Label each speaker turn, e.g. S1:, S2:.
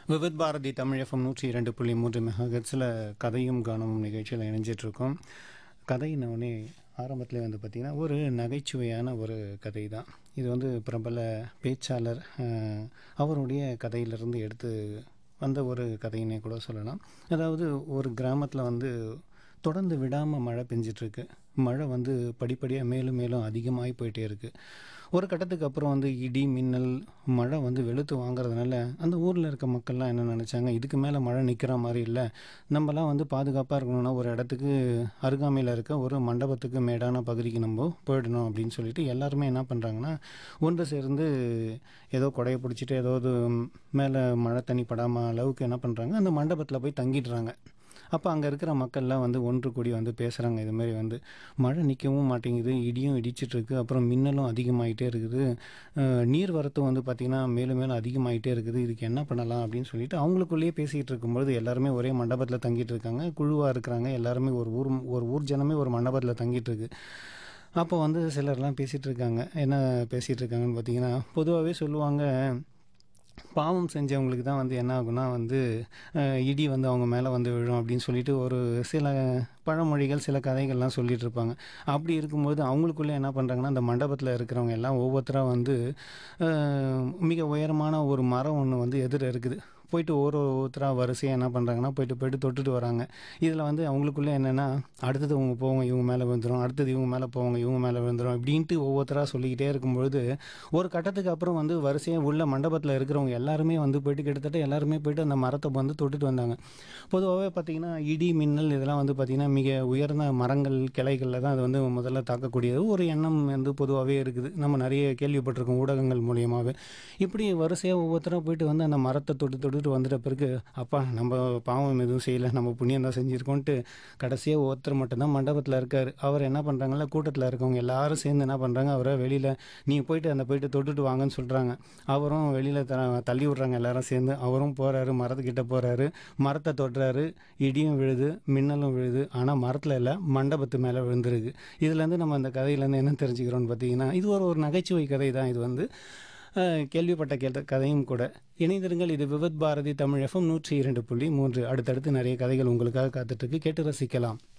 S1: Vividh Bharathi Tamil FM நூற்றி இரண்டு புள்ளி மூன்று மெகாஹெட்ஸில் கதையும் காணவும் நிகழ்ச்சியில் இணைஞ்சிட்ருக்கோம் கதையினவுடனே ஆரம்பத்தில் வந்து பார்த்திங்கன்னா ஒரு நகைச்சுவையான ஒரு கதை தான் இது வந்து பிரபல பேச்சாளர் அஹ், அவருடைய கதையிலிருந்து எடுத்து வந்த ஒரு கதையினே கூட சொல்லலாம் அதாவது ஒரு கிராமத்தில் வந்து தொடர்ந்து விடாமல் மழை பெஞ்சிட்ருக்கு மழை வந்து படிப்படியாக மேலும் மேலும் அதிகமாகி போயிட்டே இருக்குது ஒரு கட்டத்துக்கு அப்புறம் வந்து இடி மின்னல் மழை வந்து வெளுத்து வாங்குறதுனால அந்த ஊரில் இருக்க மக்கள்லாம் என்ன நினச்சாங்க இதுக்கு மேலே மழை நிற்கிற மாதிரி இல்லை நம்மலாம் வந்து பாதுகாப்பாக இருக்கணும்னா ஒரு இடத்துக்கு அருகாமையில் இருக்க ஒரு மண்டபத்துக்கு மேடான பகுதிக்கு நம்ம போயிடணும் அப்படின்னு சொல்லிட்டு எல்லாருமே என்ன பண்ணுறாங்கன்னா ஒன்று சேர்ந்து ஏதோ கொடையை பிடிச்சிட்டு ஏதாவது மேலே மழை தண்ணி படாமல் அளவுக்கு என்ன பண்ணுறாங்க அந்த மண்டபத்தில் போய் தங்கிடுறாங்க அப்போ அங்கே இருக்கிற மக்கள்லாம் வந்து ஒன்று கூடி வந்து பேசுகிறாங்க இது மாதிரி வந்து மழை நிற்கவும் மாட்டேங்குது இடியும் இடிச்சிட்டு இருக்கு அப்புறம் மின்னலும் அதிகமாகிட்டே இருக்குது அஹ் நீர் வரத்தும் வந்து பார்த்திங்கன்னா மேலும் மேலும் அதிகமாகிட்டே இருக்குது இதுக்கு என்ன பண்ணலாம் அப்படின்னு சொல்லிட்டு அவங்களுக்குள்ளேயே பேசிகிட்டு இருக்கும்பொழுது எல்லாருமே ஒரே மண்டபத்தில் தங்கிட்டு இருக்காங்க குழுவாக இருக்கிறாங்க எல்லாருமே ஒரு ஊர் ஒரு ஊர் ஜனமே ஒரு மண்டபத்தில் தங்கிட்டு இருக்கு அப்போ வந்து சிலர்லாம் பேசிகிட்டு இருக்காங்க என்ன பேசிகிட்டு இருக்காங்கன்னு பார்த்தீங்கன்னா பொதுவாகவே சொல்லுவாங்க பாவம் செஞ்சவங்களுக்கு தான் வந்து என்ன ஆகும்னா வந்து அஹ், இடி வந்து அவங்க மேலே வந்து விழும் அப்படின்னு சொல்லிட்டு ஒரு சில பழமொழிகள் சில கதைகள்லாம் சொல்லிட்டு இருப்பாங்க அப்படி இருக்கும்போது அவங்களுக்குள்ளே என்ன பண்ணுறாங்கன்னா அந்த மண்டபத்தில் இருக்கிறவங்க எல்லாம் ஒவ்வொருத்தராக வந்து அஹ், மிக உயரமான ஒரு மரம் ஒன்று வந்து எதிர இருக்குது போயிட்டு ஒரு ஒருத்தராக வரிசையாக என்ன பண்ணுறாங்கன்னா போயிட்டு போயிட்டு தொட்டுட்டு வராங்க இதில் வந்து அவங்களுக்குள்ளே என்னென்னா அடுத்தது இவங்க போவாங்க இவங்க மேலே விழுந்துரும் அடுத்தது இவங்க மேலே போவாங்க இவங்க மேலே விழுந்துரும் இப்படின்ட்டு ஒவ்வொருத்தராக சொல்லிக்கிட்டே இருக்கும்பொழுது ஒரு கட்டத்துக்கு அப்புறம் வந்து வரிசையாக உள்ள மண்டபத்தில் இருக்கிறவங்க எல்லாருமே வந்து போயிட்டு கிட்டத்தட்ட எல்லாருமே போயிட்டு அந்த மரத்தை வந்து தொட்டுட்டு வந்தாங்க பொதுவாகவே பார்த்திங்கன்னா இடி மின்னல் இதெல்லாம் வந்து பார்த்திங்கன்னா மிக உயர்ந்த மரங்கள் கிளைகளில் தான் அது வந்து முதல்ல தாக்கக்கூடியது ஒரு எண்ணம் வந்து பொதுவாகவே இருக்குது நம்ம நிறைய கேள்விப்பட்டிருக்கோம் ஊடகங்கள் மூலியமாகவே இப்படி வரிசையாக ஒவ்வொருத்தராக போயிட்டு வந்து அந்த மரத்தை தொட்டு தொட்டுட்டு வந்துட்ட பிறகு அப்பா நம்ம பாவம் எதுவும் செய்யலை நம்ம புண்ணியம் தான் செஞ்சுருக்கோன்ட்டு கடைசியாக ஒருத்தர் மட்டும்தான் மண்டபத்தில் இருக்கார் அவர் என்ன பண்ணுறாங்கல்ல கூட்டத்தில் இருக்கவங்க எல்லாரும் சேர்ந்து என்ன பண்ணுறாங்க அவரை வெளியில் நீங்கள் போயிட்டு அந்த போயிட்டு தொட்டுட்டு வாங்கன்னு சொல்கிறாங்க அவரும் வெளியில் த தள்ளி விட்றாங்க எல்லாரும் சேர்ந்து அவரும் போகிறாரு மரத்துக்கிட்ட போகிறாரு மரத்தை தொடுறாரு இடியும் விழுது மின்னலும் விழுது ஆனால் மரத்தில் இல்லை மண்டபத்து மேலே விழுந்துருக்கு இதுலேருந்து நம்ம அந்த கதையிலேருந்து என்ன தெரிஞ்சுக்கிறோம்னு பார்த்தீங்கன்னா இது ஒரு ஒரு நகைச்சுவை கதை தான் இது வந்து அஹ், கேள்விப்பட்ட கேட்ட கதையும் கூட இணைந்திருங்கள் இது விவத் பாரதி தமிழ் எஃப்எம் நூற்றி இரண்டு புள்ளி மூன்று அடுத்தடுத்து நிறைய கதைகள் உங்களுக்காக காத்துட்ருக்கு கேட்டு ரசிக்கலாம்